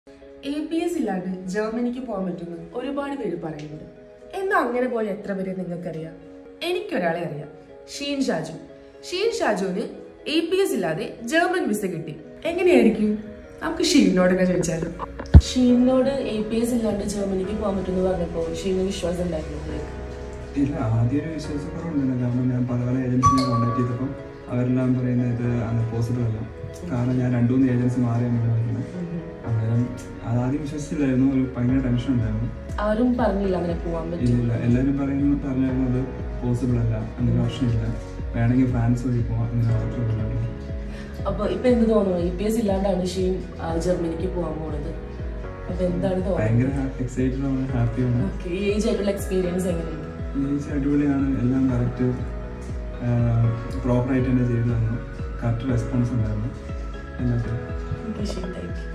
A P S ഇല്ലാണ്ട് ജർമ്മനിക്ക് പോകാൻ പറ്റുമെന്ന് ഒരുപാട് പേര് പറയുന്നുണ്ട് എന്നാ അങ്ങനെ പോയ എത്ര പേരെ നിങ്ങൾക്കറിയാം എനിക്കൊരാളെ അറിയാം ഷീൻ ഷാജു ഷീൻ ഷാജുവിന് എ പി എസ് ഇല്ലാതെ ജർമ്മൻ വിസ കിട്ടി എങ്ങനെയായിരിക്കും നമുക്ക് ഷീനിനോട് തന്നെ ചോദിച്ചാലോ ഷീനിനോട് എ പി എസ് ഇല്ലാണ്ട് ജർമ്മനിക്ക് പോകാൻ പറ്റുമെന്ന് പറഞ്ഞപ്പോൾ ഷീന് വിശ്വാസം ഉണ്ടായിരുന്നു നിങ്ങൾക്ക് ഇല്ല ആദ്യം ഒരു വിശ്വാസക്കുറവുണ്ടായിരുന്നു കാരണം ഞാൻ പല പല ഏജൻസിനെ കോൺടാക്ട് ചെയ്തപ്പോൾ അവരെല്ലാം പറയുന്നത് ഇത് അത് പോസിബിൾ അല്ല കാരണം ഞാൻ രണ്ടു മൂന്ന് ഏജൻസി മാറിയാണ് ഇവിടെ വരുന്നത് അന്നേരം അതാദ്യം വിശ്വസിച്ചില്ലായിരുന്നു ഒരു ഭയങ്കര ടെൻഷൻ ഉണ്ടായിരുന്നു ആരും പറഞ്ഞില്ല അങ്ങനെ പോകാൻ പറ്റും ഇല്ലില്ല എല്ലാവരും പറയുന്നു പറഞ്ഞിരുന്നത് പോസിബിൾ അല്ല അങ്ങനെ ഓപ്ഷനില്ല വേണമെങ്കിൽ ഫ്രാൻസ് വഴി പോവാം അങ്ങനെ ഓപ്ഷൻ അപ്പൊ ഇപ്പൊ എന്ത് തോന്നുന്നു എ പി എസ് ഇല്ലാണ്ടാണ് ഷീൻ ആ, ജർമ്മനിക്ക് പോകാൻ പോണത് അപ്പൊ എന്താണ് തോന്നുന്നത് ഭയങ്കര എക്സൈറ്റഡ് ആണ് ഹാപ്പിയാണ് ഓക്കെ ഈ ഏജ് ആയിട്ടുള്ള എക്സ്പീരിയൻസ് എങ്ങനെയുണ്ട് ഏജ് അടിപൊളിയാണ് എല്ലാം കറക്റ്റ് പ്രോപ്പറായിട്ട് തന്നെ ചെയ്തു തന്നു കറക്റ്റ് റെസ്പോൺസ് ഉണ്ടായിരുന്നു എല്ലാത്തിനും ഓക്കെ ഷീൻ താങ്ക് യു